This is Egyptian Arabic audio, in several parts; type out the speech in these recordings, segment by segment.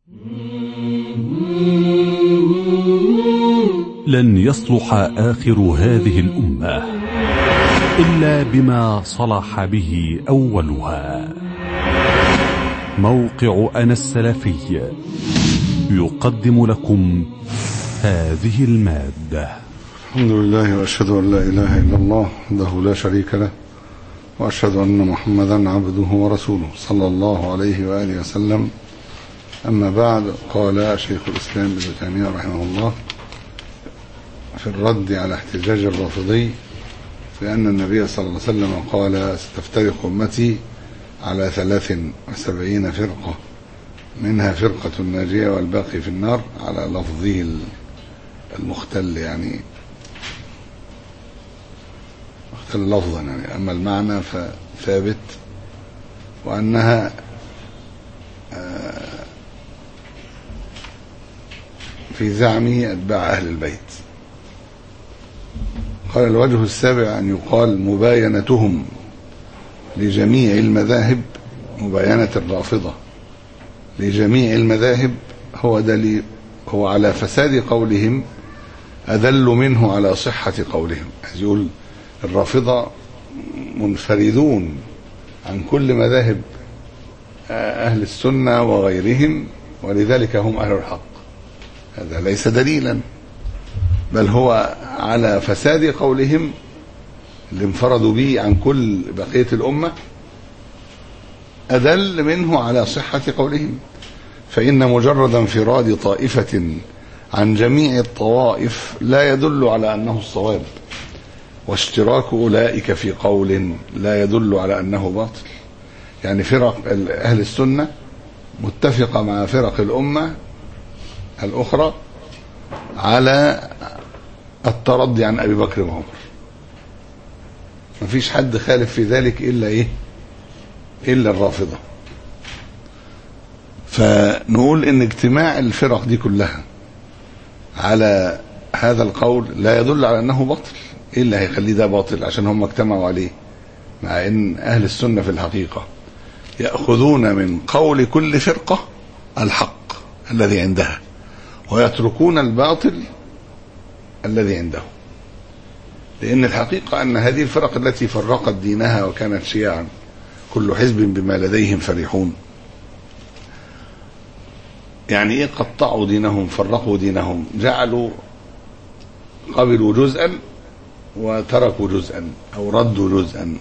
لن يصلح آخر هذه الأمة إلا بما صلح به أولها موقع أنا السلفي يقدم لكم هذه المادة الحمد لله وأشهد أن لا إله إلا الله وحده لا شريك له وأشهد أن محمدا عبده ورسوله صلى الله عليه وآله وسلم أما بعد قال شيخ الإسلام ابن تيمية رحمه الله في الرد على احتجاج الرافضي بأن النبي صلى الله عليه وسلم قال ستفترق أمتي على ثلاث وسبعين فرقة منها فرقة ناجية والباقي في النار على لفظه المختل يعني مختل لفظا يعني أما المعنى فثابت وأنها في زعمه أتباع أهل البيت قال الوجه السابع أن يقال مباينتهم لجميع المذاهب مباينة الرافضة لجميع المذاهب هو دليل هو على فساد قولهم أدل منه على صحة قولهم يقول الرافضة منفردون عن كل مذاهب أهل السنة وغيرهم ولذلك هم أهل الحق هذا ليس دليلا بل هو على فساد قولهم اللي انفردوا به عن كل بقية الأمة أدل منه على صحة قولهم فإن مجرد انفراد طائفة عن جميع الطوائف لا يدل على أنه الصواب واشتراك أولئك في قول لا يدل على أنه باطل يعني فرق أهل السنة متفقة مع فرق الأمة الأخرى على الترضي عن أبي بكر وعمر مفيش حد خالف في ذلك إلا إيه إلا الرافضة فنقول إن اجتماع الفرق دي كلها على هذا القول لا يدل على أنه باطل إيه اللي هيخليه ده باطل عشان هم اجتمعوا عليه مع إن أهل السنة في الحقيقة يأخذون من قول كل فرقة الحق الذي عندها ويتركون الباطل الذي عنده لأن الحقيقة أن هذه الفرق التي فرقت دينها وكانت شيعا كل حزب بما لديهم فرحون يعني إيه قطعوا دينهم فرقوا دينهم جعلوا قبلوا جزءا وتركوا جزءا أو ردوا جزءا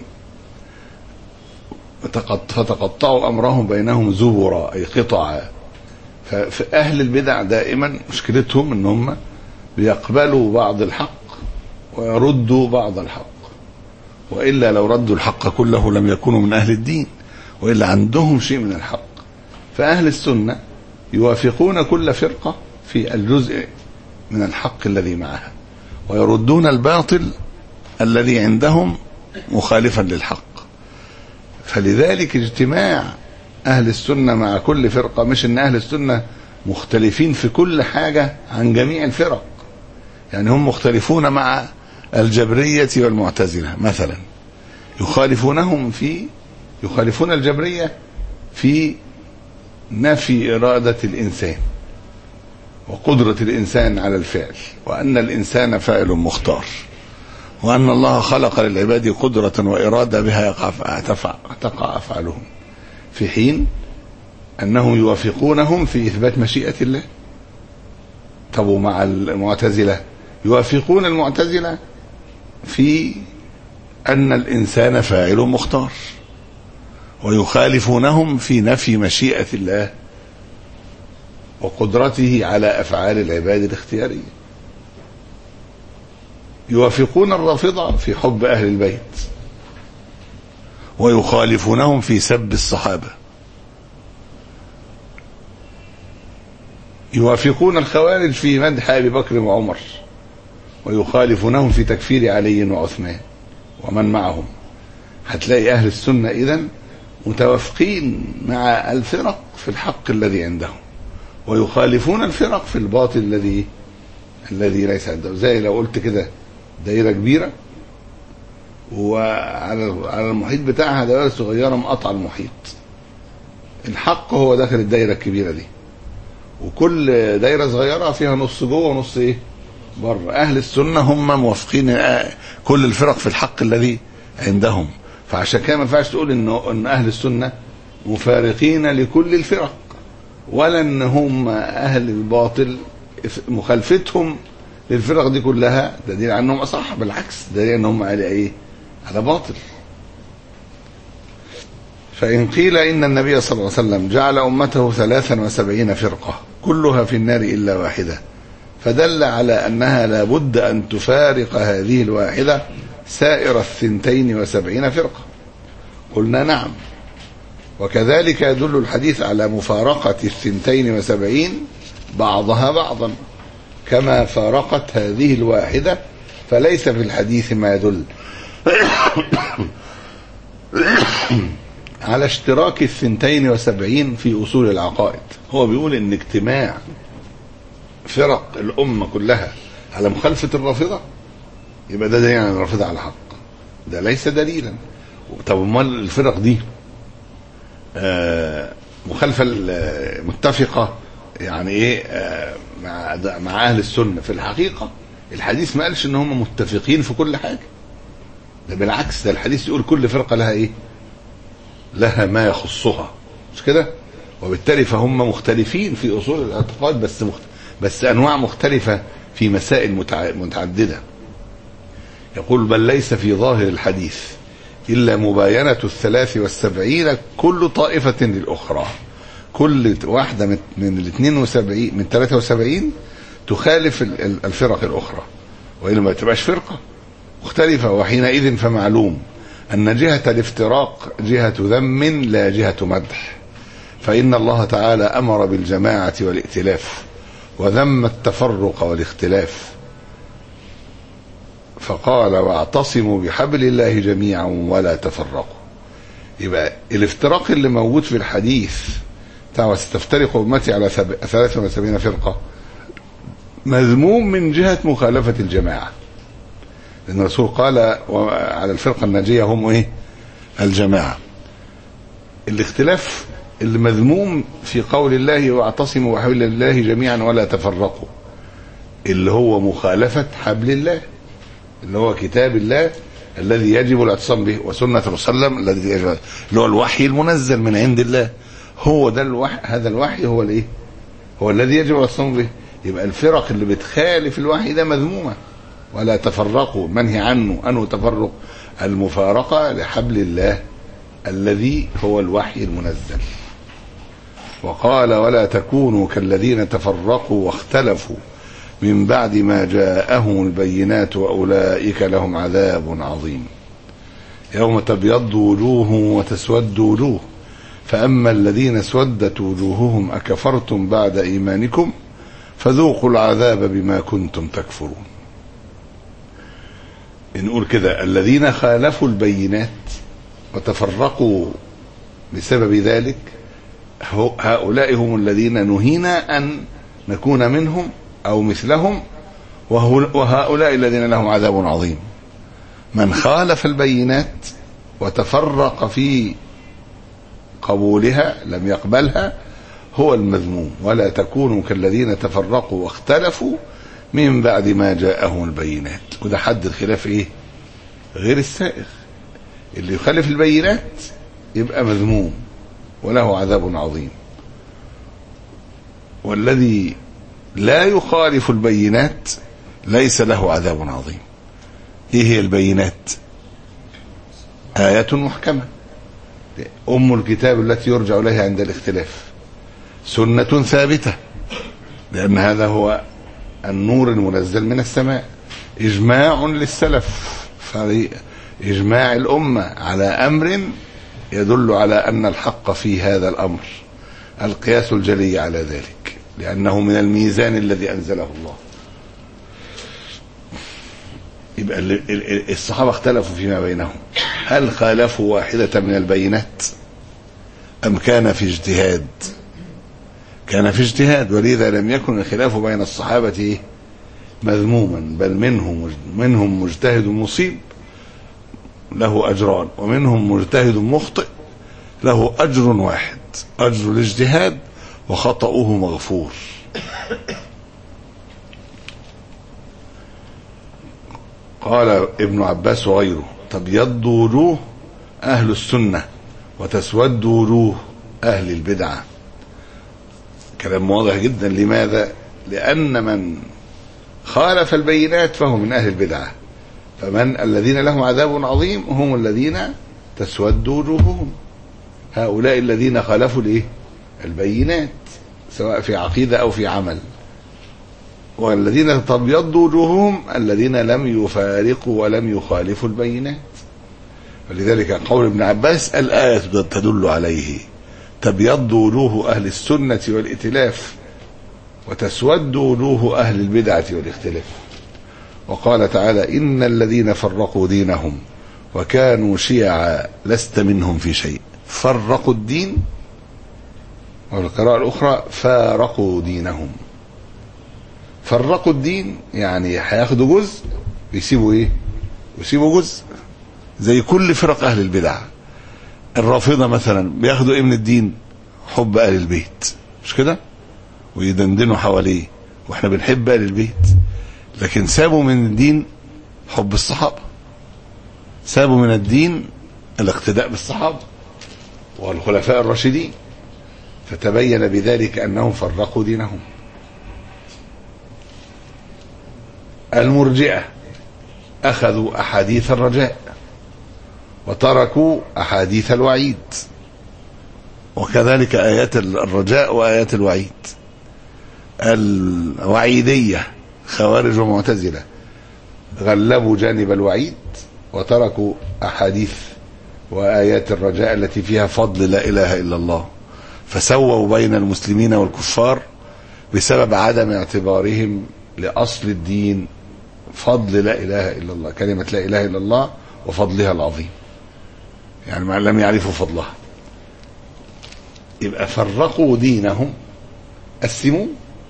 فتقطعوا أمرهم بينهم زبرا أي قطعا فأهل البدع دائما مشكلتهم ان هم بيقبلوا بعض الحق ويردوا بعض الحق وإلا لو ردوا الحق كله لم يكونوا من أهل الدين وإلا عندهم شيء من الحق فأهل السنة يوافقون كل فرقة في الجزء من الحق الذي معها ويردون الباطل الذي عندهم مخالفا للحق فلذلك اجتماع أهل السنة مع كل فرقة مش إن أهل السنة مختلفين في كل حاجة عن جميع الفرق يعني هم مختلفون مع الجبرية والمعتزلة مثلا يخالفونهم في يخالفون الجبرية في نفي إرادة الإنسان وقدرة الإنسان على الفعل وأن الإنسان فاعل مختار وأن الله خلق للعباد قدرة وإرادة بها يقع تقع أفعالهم في حين أنهم يوافقونهم في إثبات مشيئة الله طب مع المعتزلة يوافقون المعتزلة في أن الإنسان فاعل مختار ويخالفونهم في نفي مشيئة الله وقدرته على أفعال العباد الاختيارية يوافقون الرافضة في حب أهل البيت ويخالفونهم في سب الصحابة يوافقون الخوارج في مدح أبي بكر وعمر ويخالفونهم في تكفير علي وعثمان ومن معهم هتلاقي أهل السنة إذا متوافقين مع الفرق في الحق الذي عندهم ويخالفون الفرق في الباطل الذي الذي ليس عندهم زي لو قلت كده دايرة كبيرة وعلى على المحيط بتاعها دوائر صغيرة مقطع المحيط الحق هو داخل الدايرة الكبيرة دي وكل دايره صغيره فيها نص جوه ونص ايه بره اهل السنه هم موافقين آه، كل الفرق في الحق الذي عندهم فعشان كده ما ينفعش تقول انه ان اهل السنه مفارقين لكل الفرق ولا ان هم اهل الباطل مخالفتهم للفرق دي كلها ده دليل على انهم اصح بالعكس ده دليل ان هم على ايه؟ على باطل فإن قيل إن النبي صلى الله عليه وسلم جعل أمته ثلاثا وسبعين فرقة كلها في النار إلا واحدة فدل على أنها لا بد أن تفارق هذه الواحدة سائر الثنتين وسبعين فرقة قلنا نعم وكذلك يدل الحديث على مفارقة الثنتين وسبعين بعضها بعضا كما فارقت هذه الواحدة فليس في الحديث ما يدل على اشتراك الثنتين وسبعين في أصول العقائد هو بيقول ان اجتماع فرق الأمة كلها على مخالفة الرافضة يبقى ده دليل على الرافضة على حق ده ليس دليلا طب امال الفرق دي آه، مخالفة ال- متفقة يعني ايه آه، مع مع اهل السنة في الحقيقة الحديث ما قالش ان هم متفقين في كل حاجة ده بالعكس ده الحديث يقول كل فرقة لها ايه لها ما يخصها مش كده وبالتالي فهم مختلفين في اصول الاعتقاد بس مخت... بس انواع مختلفه في مسائل متع... متعدده يقول بل ليس في ظاهر الحديث الا مباينه الثلاث والسبعين كل طائفه للاخرى كل واحده من من ال 72 من 73 تخالف ال- ال- الفرق الاخرى والا ما تبقاش فرقه مختلفه وحينئذ فمعلوم أن جهة الافتراق جهة ذم لا جهة مدح فإن الله تعالى أمر بالجماعة والائتلاف وذم التفرق والاختلاف فقال واعتصموا بحبل الله جميعا ولا تفرقوا يبقى الافتراق اللي موجود في الحديث بتاع وستفترق أمتي على ثب- 73 فرقة مذموم من جهة مخالفة الجماعة لأن الرسول قال و- على الفرقة الناجية هم إيه؟ الجماعة. الاختلاف اللي مذموم في قول الله واعتصموا بحبل الله جميعا ولا تفرقوا. اللي هو مخالفة حبل الله. اللي هو كتاب الله الذي يجب الاعتصام به وسنة الرسول صلى الله عليه وسلم الذي يجب اللي هو الوحي المنزل من عند الله. هو ده الوحي هذا الوحي هو الايه؟ هو الذي يجب الاعتصام به. يبقى الفرق اللي بتخالف الوحي ده مذمومه. ولا تفرقوا منهي عنه أنه تفرق المفارقة لحبل الله الذي هو الوحي المنزل وقال ولا تكونوا كالذين تفرقوا واختلفوا من بعد ما جاءهم البينات وأولئك لهم عذاب عظيم يوم تبيض وجوه وتسود وجوه فأما الذين اسودت وجوههم أكفرتم بعد إيمانكم فذوقوا العذاب بما كنتم تكفرون نقول كده الذين خالفوا البينات وتفرقوا بسبب ذلك هو- هؤلاء هم الذين نهينا أن نكون منهم أو مثلهم وهو- وهؤلاء الذين لهم عذاب عظيم من خالف البينات وتفرق في قبولها لم يقبلها هو المذموم ولا تكونوا كالذين تفرقوا واختلفوا من بعد ما جاءهم البينات وده حد الخلاف ايه غير السائغ اللي يخالف البينات يبقى مذموم وله عذاب عظيم والذي لا يخالف البينات ليس له عذاب عظيم ايه هي البينات آية محكمة أم الكتاب التي يرجع إليها عند الاختلاف سنة ثابتة لأن هذا هو النور المنزل من السماء إجماع للسلف فإجماع الأمة على أمر يدل على أن الحق في هذا الأمر القياس الجلي على ذلك لأنه من الميزان الذي أنزله الله يبقى ال- ال- الصحابة اختلفوا فيما بينهم هل خالفوا واحدة من البينات أم كان في اجتهاد كان في اجتهاد ولذا لم يكن الخلاف بين الصحابة إيه؟ مذموما بل منهم منهم مجتهد مصيب له أجران ومنهم مجتهد مخطئ له أجر واحد أجر الاجتهاد وخطأه مغفور قال ابن عباس وغيره تبيض وجوه أهل السنة وتسود وجوه أهل البدعة كلام واضح جدا لماذا لأن من خالف البينات فهو من أهل البدعة فمن الذين لهم عذاب عظيم هم الذين تسود وجوههم هؤلاء الذين خالفوا الايه البينات سواء في عقيدة أو في عمل والذين تبيض وجوههم الذين لم يفارقوا ولم يخالفوا البينات ولذلك قول ابن عباس الآية تدل عليه تبيض وجوه أهل السنة والائتلاف وتسود وجوه أهل البدعة والاختلاف وقال تعالى إن الذين فرقوا دينهم وكانوا شيعا لست منهم في شيء فرقوا الدين والقراءة الأخرى فارقوا دينهم فرقوا الدين يعني هياخدوا جزء ويسيبوا ايه ويسيبوا جزء زي كل فرق اهل البدع الرافضة مثلا بياخدوا ايه من الدين حب اهل البيت مش كده ويدندنوا حواليه واحنا بنحب اهل البيت لكن سابوا من الدين حب الصحابة سابوا من الدين الاقتداء بالصحابة والخلفاء الراشدين فتبين بذلك انهم فرقوا دينهم المرجئة أخذوا أحاديث الرجاء وتركوا أحاديث الوعيد وكذلك آيات الرجاء وآيات الوعيد الوعيدية خوارج ومعتزلة غلبوا جانب الوعيد وتركوا أحاديث وآيات الرجاء التي فيها فضل لا إله إلا الله فسووا بين المسلمين والكفار بسبب عدم اعتبارهم لأصل الدين فضل لا إله إلا الله كلمة لا إله إلا الله وفضلها العظيم يعني ما لم يعرفوا فضلها يبقى فرقوا دينهم قسموا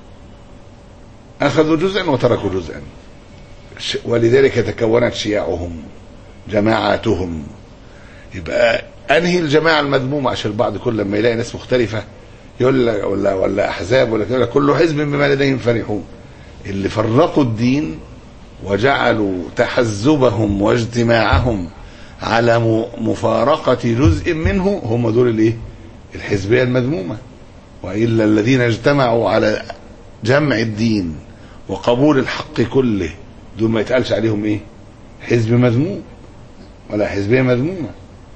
أخذوا جزءا وتركوا جزءا ولذلك تكونت شيعهم جماعاتهم يبقى أنهي الجماعة المذمومة عشان البعض كل لما يلاقي ناس مختلفة يقول لك ولا ولا أحزاب ولا كده كل حزب بما لديهم فرحون اللي فرقوا الدين وجعلوا تحزبهم واجتماعهم على مفارقة جزء منه هم دول الايه الحزبية المذمومة وإلا الذين اجتمعوا على جمع الدين وقبول الحق كله دول ما يتقالش عليهم ايه حزب مذموم ولا حزبية مذمومة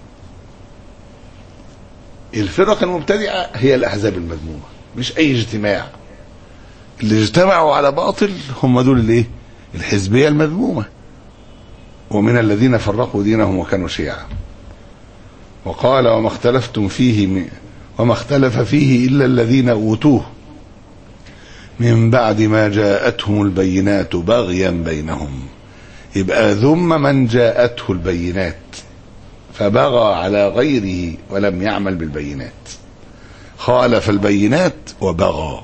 الفرق المبتدعة هي الأحزاب المذمومة مش أي اجتماع اللي اجتمعوا على باطل هم دول الايه الحزبية المذمومة ومن الذين فرقوا دينهم وكانوا شيعا وقال وما اختلفتم فيه وما اختلف فيه إلا الذين أوتوه من بعد ما جاءتهم البينات بغيا بينهم يبقى ذم من جاءته البينات فبغى على غيره ولم يعمل بالبينات خالف البينات وبغى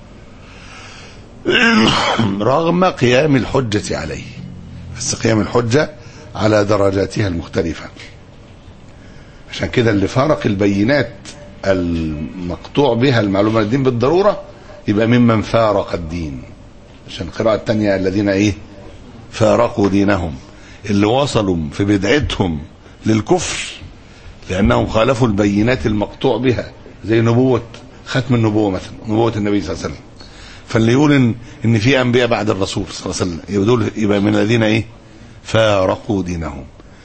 رغم قيام الحجة عليه بس قيام الحجة على درجاتها المختلفة عشان كده اللي فارق البينات المقطوع بها المعلومة الدين بالضرورة يبقى ممن فارق الدين عشان القراءة التانية الذين ايه فارقوا دينهم اللي وصلوا في بدعتهم للكفر لأنهم خالفوا البينات المقطوع بها زي نبوة ختم النبوة مثلا نبوة النبي صلى الله عليه وسلم فاللي يقول ان ان في انبياء بعد الرسول صلى الله عليه وسلم يبقى دول يبقى من الذين ايه فارقوا دينهم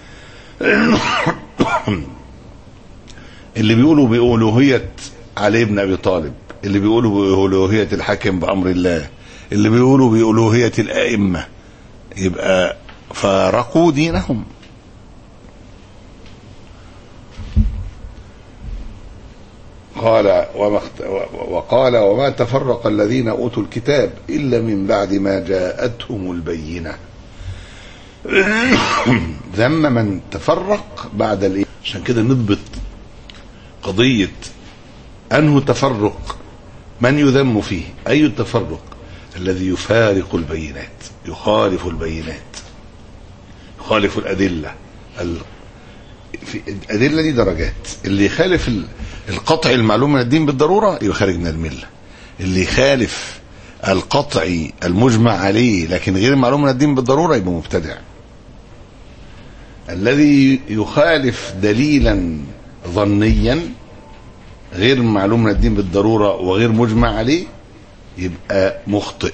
اللي بيقولوا بألوهية علي بن ابي طالب اللي بيقولوا بألوهية الحاكم بأمر الله اللي بيقولوا بألوهية الأئمة يبقى فارقوا دينهم قال وما وقال وما تفرق الذين اوتوا الكتاب الا من بعد ما جاءتهم البينه ذم من تفرق بعد الايه عشان كده نضبط قضيه انه تفرق من يذم فيه اي التفرق الذي يفارق البينات يخالف البينات يخالف الادله في الادله دي درجات اللي يخالف ال- القطع المعلوم من الدين بالضروره يبقى خارج من المله اللي يخالف القطع المجمع عليه لكن غير المعلوم من الدين بالضروره يبقى مبتدع الذي يخالف دليلا ظنيا غير معلوم من الدين بالضروره وغير مجمع عليه يبقى مخطئ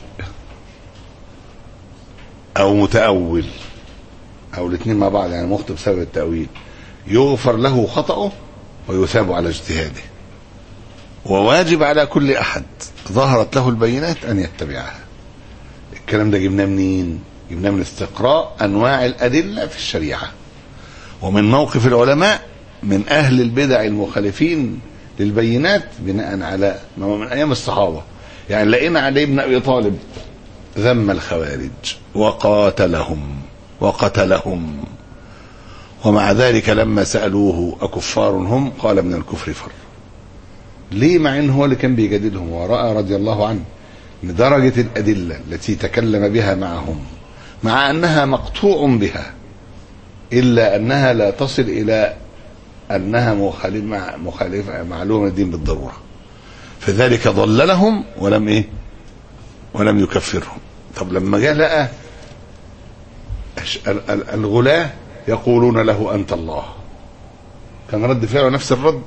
او متاول او الاثنين مع بعض يعني مخطئ بسبب التاويل يغفر له خطأه ويثاب على اجتهاده وواجب على كل احد ظهرت له البينات ان يتبعها الكلام ده جبناه منين جبناه من استقراء انواع الادله في الشريعه ومن موقف العلماء من اهل البدع المخالفين للبينات بناء على ما هو من ايام الصحابه يعني لقينا علي بن ابي طالب ذم الخوارج وقاتلهم وقتلهم ومع ذلك لما سألوه أكفار هم قال من الكفر فر ليه مع ان هو اللي كان بيجادلهم ورأى رضي الله عنه ان درجة الأدلة التي تكلم بها معهم مع أنها مقطوع بها إلا أنها لا تصل إلى أنها مخالف مع مخالفة معلومة الدين بالضرورة فذلك ضللهم ولم إيه ولم يكفرهم طب لما جاء لقى الش- ال- ال- الغلاة يقولون له أنت الله كان رد فعله نفس الرد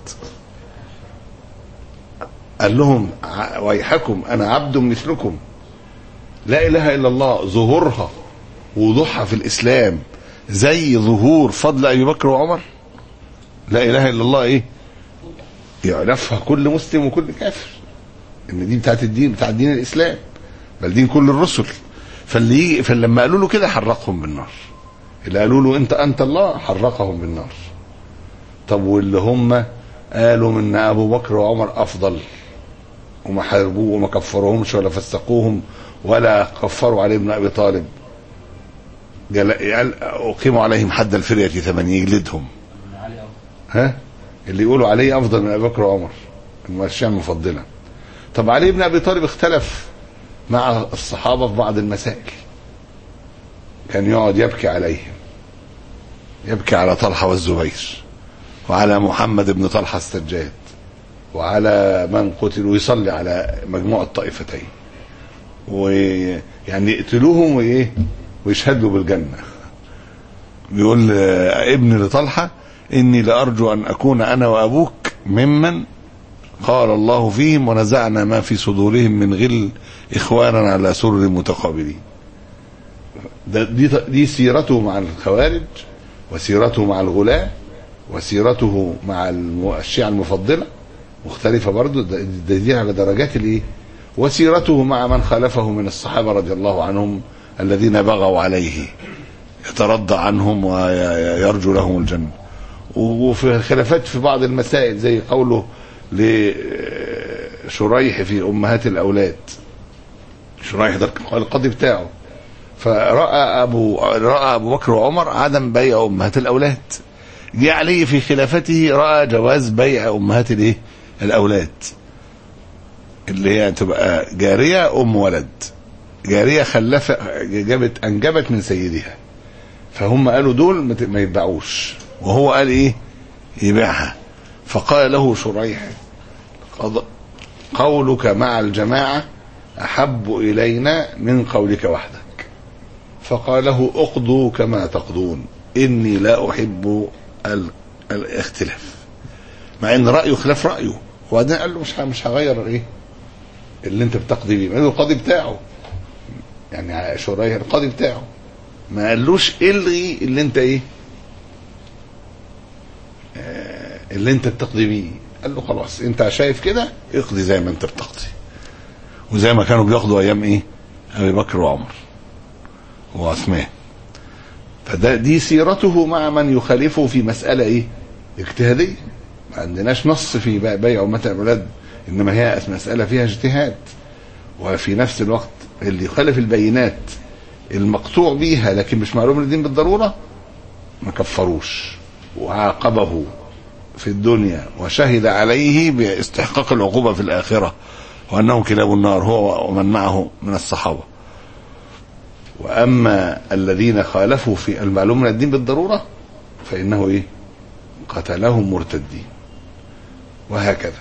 قال لهم ع- ويحكم أنا عبد مثلكم لا إله إلا الله ظهورها وضوحها في الإسلام زي ظهور فضل أبي بكر وعمر لا إله إلا الله إيه يعرفها كل مسلم وكل كافر ان دي بتاعت الدين بتاع دين الاسلام بل دين كل الرسل فاللي يجي فلما قالوا له كده حرقهم بالنار اللي قالوا له انت انت الله حرقهم بالنار طب واللي هم قالوا من ابو بكر وعمر افضل وما حاربوه وما كفروهمش ولا فسقوهم ولا كفروا علي بن ابي طالب قال قال اقيموا عليهم حد الفريه ثمن يجلدهم ها اللي يقولوا علي افضل من ابي بكر وعمر المشيئه المفضله طب علي بن ابي طالب اختلف مع الصحابه في بعض المسائل كان يقعد يبكي عليهم يبكي على طلحه والزبير وعلى محمد بن طلحه السجاد وعلى من قتل ويصلي على مجموع الطائفتين ويعني يقتلوهم وايه ويشهدوا بالجنه بيقول آه، ابن لطلحه اني لارجو ان اكون انا وابوك ممن قال الله فيهم ونزعنا ما في صدورهم من غل اخوانا على سرر متقابلين ده دي دي سيرته مع الخوارج وسيرته مع الغلاة وسيرته مع الم- الشيعة المفضلة مختلفة برضو ده ده دي على درجات الايه وسيرته مع من خالفه من الصحابة رضي الله عنهم الذين بغوا عليه يترضى عنهم ويرجو لهم الجنة وفي خلافات في بعض المسائل زي قوله لشريح في أمهات الأولاد شريح ده القاضي بتاعه فرأى أبو رأى أبو بكر وعمر عدم بيع أمهات الأولاد جه عليه في خلافته رأى جواز بيع أمهات الإيه؟ الأولاد اللي هي تبقى جارية أم ولد جارية خلفت جابت أنجبت من سيدها فهم قالوا دول ما ت- ما يتباعوش وهو قال إيه يبيعها فقال له شريح قض- قولك مع الجماعة أحب إلينا من قولك وحدك فقال له اقضوا كما تقضون إني لا أحب ال- الاختلاف مع ان رايه خلاف رايه وبعدين قال له مش ه- مش هغير ايه اللي انت بتقضي بيه لانه القاضي بتاعه يعني شريح القاضي بتاعه ما قالوش الغي اللي انت ايه آه، اللي انت بتقضي بيه قال له خلاص انت شايف كده اقضي زي ما انت بتقضي وزي ما كانوا بياخدوا ايام ايه ابي بكر وعمر وعثمان فده دي سيرته مع من يخالفه في مسألة ايه اجتهادية ما عندناش نص في بيع- بيع أمة الأولاد إنما هي مسألة فيها اجتهاد وفي نفس الوقت اللي يخالف البينات المقطوع بيها لكن مش معلوم الدين بالضرورة ما كفروش وعاقبه في الدنيا وشهد عليه باستحقاق العقوبة في الآخرة وأنه كلاب النار هو ومن معه من الصحابة وأما الذين خالفوا في المعلوم من الدين بالضرورة فإنه إيه قتلهم مرتدين وهكذا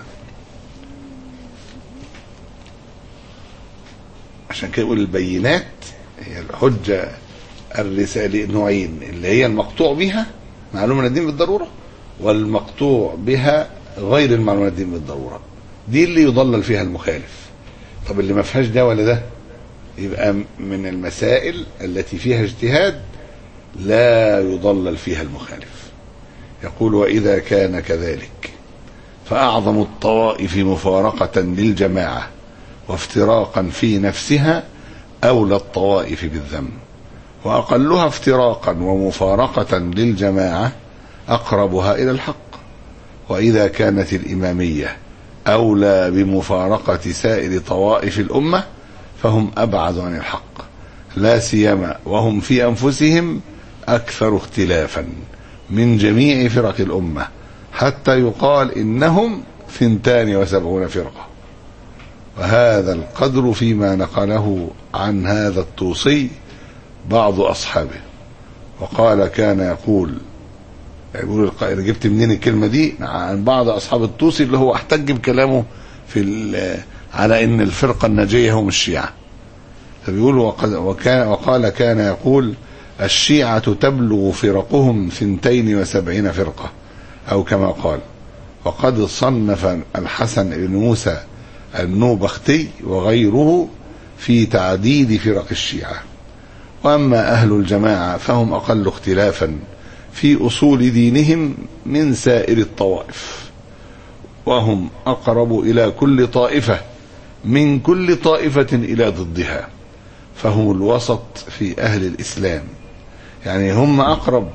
عشان كده يقول البينات هي الحجة الرسالة نوعين اللي هي المقطوع بها معلومة من الدين بالضرورة والمقطوع بها غير المعلومة من الدين بالضرورة دي اللي يضلل فيها المخالف طب اللي ما فيهاش ده ولا ده يبقى من المسائل التي فيها اجتهاد لا يضلل فيها المخالف يقول وإذا كان كذلك فأعظم الطوائف مفارقة للجماعة وافتراقا في نفسها أولى الطوائف بالذم وأقلها افتراقا ومفارقة للجماعة أقربها إلى الحق وإذا كانت الإمامية أولى بمفارقة سائر طوائف الأمة فهم أبعد عن الحق لا سيما وهم في أنفسهم أكثر اختلافا من جميع فرق الأمة حتى يقال إنهم ثنتان وسبعون فرقة وهذا القدر فيما نقله عن هذا الطوسي بعض أصحابه وقال كان يقول يقول القائل جبت منين الكلمة دي عن بعض أصحاب الطوسي اللي هو احتج بكلامه في على إن الفرقة الناجية هم الشيعة فبيقول وقد وكان وقال كان يقول الشيعة تبلغ فرقهم ثنتين وسبعين فرقة أو كما قال وقد صنف الحسن بن موسى النوبختي وغيره في تعديد فرق الشيعة وأما أهل الجماعة فهم أقل اختلافا في أصول دينهم من سائر الطوائف وهم أقرب إلى كل طائفة من كل طائفة إلى ضدها فهم الوسط في أهل الإسلام يعني هم أقرب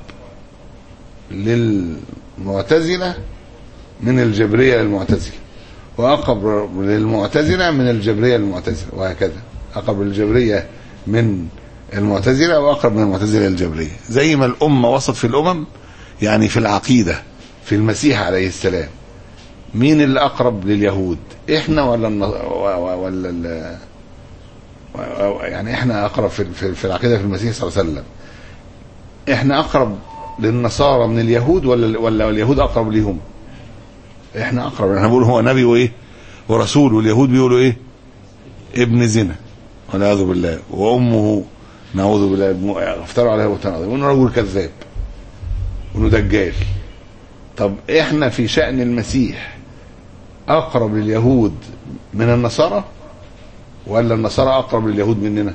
للمعتزلة من الجبرية للمعتزلة وأقرب للمعتزلة من الجبرية للمعتزلة وهكذا أقرب للجبرية من المعتزلة وأقرب من المعتزلة للجبرية زي ما الأمة وسط في الأمم يعني في العقيدة في المسيح عليه السلام مين اللي أقرب لليهود إحنا ولا الن... ولا ال... يعني إحنا أقرب في في, في العقيدة في المسيح صلى الله عليه وسلم إحنا أقرب للنصارى من اليهود ولا ولا اليهود أقرب ليهم إحنا أقرب إحنا بنقول هو نبي وإيه ورسول واليهود بيقولوا إيه ابن زنا والعياذ بالله وأمه نعوذ بالله افتروا عليها بهتان عظيم وانه رجل كذاب وانه دجال طب احنا في شأن المسيح اقرب لليهود من النصارى ولا النصارى اقرب لليهود مننا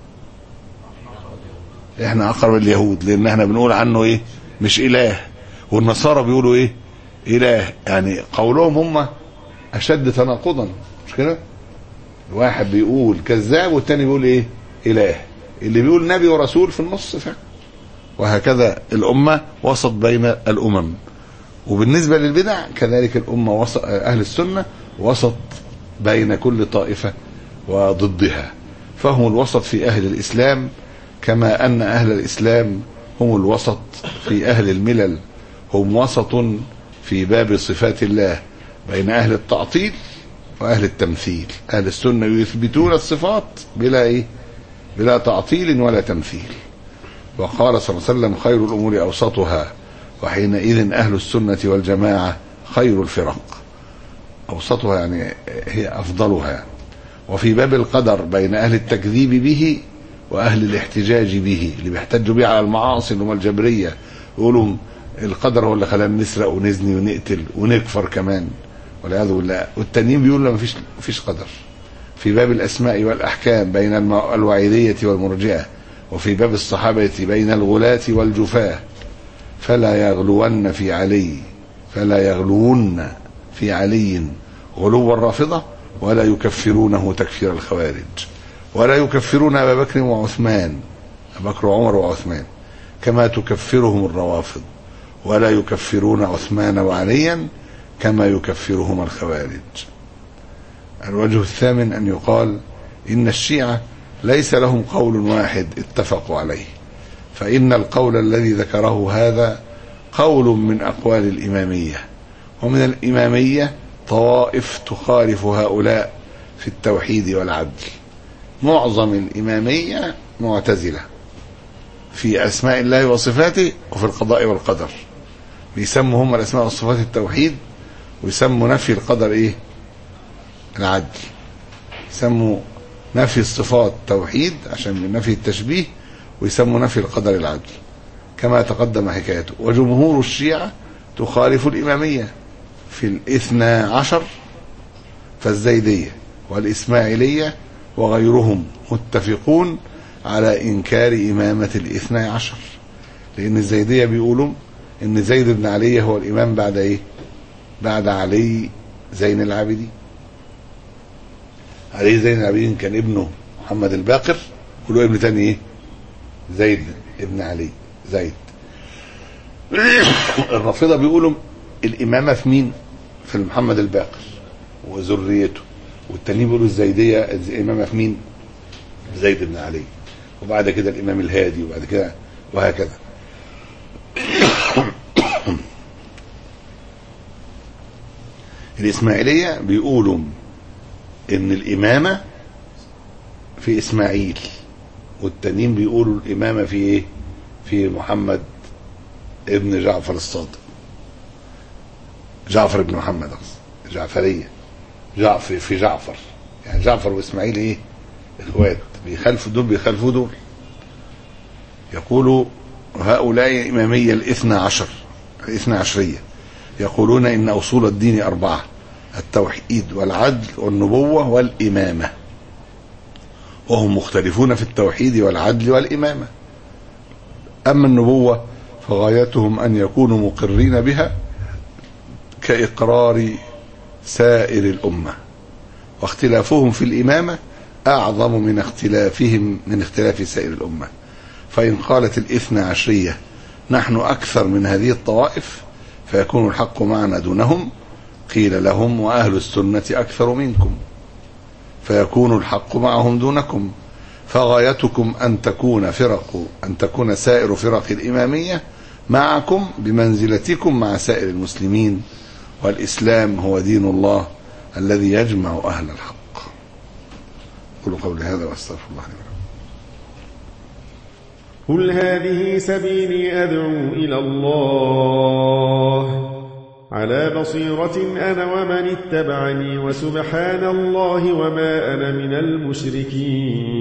احنا اقرب لليهود لان احنا بنقول عنه ايه مش اله والنصارى بيقولوا ايه اله يعني قولهم هم اشد تناقضا مش كده واحد بيقول كذاب والتاني بيقول ايه اله اللي بيقول نبي ورسول في النص فعلا وهكذا الأمة وسط بين الأمم وبالنسبة للبدع كذلك الأمة وسط أهل السنة وسط بين كل طائفة وضدها فهم الوسط في أهل الإسلام كما أن أهل الإسلام هم الوسط في أهل الملل هم وسط في باب صفات الله بين أهل التعطيل وأهل التمثيل أهل السنة يثبتون الصفات بلا إيه بلا تعطيل ولا تمثيل وقال صلى الله عليه وسلم خير الأمور أوسطها وحينئذ أهل السنة والجماعة خير الفرق أوسطها يعني هي أفضلها وفي باب القدر بين أهل التكذيب به وأهل الاحتجاج به اللي بيحتجوا به على المعاصي اللي هم الجبرية يقولوا القدر هو اللي خلانا نسرق ونزني ونقتل ونكفر كمان والعياذ بالله والتانيين بيقولوا ما فيش فيش قدر في باب الأسماء والأحكام بين الوعيدية والمرجئة وفي باب الصحابة بين الغلاة والجفاة فلا يغلون في علي فلا يغلون في علي غلو الرافضة ولا يكفرونه تكفير الخوارج ولا يكفرون أبا بكر وعثمان أبا بكر وعمر وعثمان كما تكفرهم الروافض ولا يكفرون عثمان وعليا كما يكفرهما الخوارج الوجه الثامن أن يقال إن الشيعة ليس لهم قول واحد اتفقوا عليه فإن القول الذي ذكره هذا قول من أقوال الإمامية ومن الإمامية طوائف تخالف هؤلاء في التوحيد والعدل معظم الإمامية معتزلة في أسماء الله وصفاته وفي القضاء والقدر بيسموا هم الاسماء والصفات التوحيد ويسموا نفي القدر ايه العدل يسموا نفي الصفات توحيد عشان نفي التشبيه ويسموا نفي القدر العدل كما تقدم حكايته وجمهور الشيعة تخالف الإمامية في الاثنى عشر فالزيدية والإسماعيلية وغيرهم متفقون على إنكار إمامة الاثنى عشر لأن الزيدية بيقولوا إن زيد بن علي هو الإمام بعد إيه؟ بعد علي زين العابدين علي زين العابدين كان ابنه محمد الباقر وله ابن تاني إيه؟ زيد ابن علي زيد الرافضة بيقولوا الإمامة في مين؟ في محمد الباقر وذريته والتانيين بيقولوا الزيدية الإمامة في مين؟ زيد بن علي وبعد كده الإمام الهادي وبعد كده وهكذا الإسماعيلية بيقولوا إن الإمامة في إسماعيل والتانيين بيقولوا الإمامة في إيه؟ في محمد ابن جعفر الصادق جعفر بن محمد أقصد جعفرية جعفر في جعفر يعني جعفر وإسماعيل إيه؟ إخوات بيخالفوا دول بيخالفوا دول يقول هؤلاء إمامية الاثنى عشر الاثنى عشرية يقولون إن أصول الدين أربعة التوحيد والعدل والنبوة والإمامة وهم مختلفون في التوحيد والعدل والإمامة أما النبوة فغايتهم أن يكونوا مقرين بها كإقرار سائر الأمة واختلافهم في الإمامة أعظم من اختلافهم من اختلاف سائر الأمة فإن قالت الاثنى عشرية نحن أكثر من هذه الطوائف فيكون الحق معنا دونهم قيل لهم وأهل السنة أكثر منكم فيكون الحق معهم دونكم فغايتكم أن تكون فرق أن تكون سائر فرق الإمامية معكم بمنزلتكم مع سائر المسلمين والإسلام هو دين الله الذي يجمع أهل الحق قولوا قولي هذا واستغفر الله لي ولكم قل هذه سبيلي أدعو إلى الله على بصيرة أنا ومن اتبعني وسبحان الله وما أنا من المشركين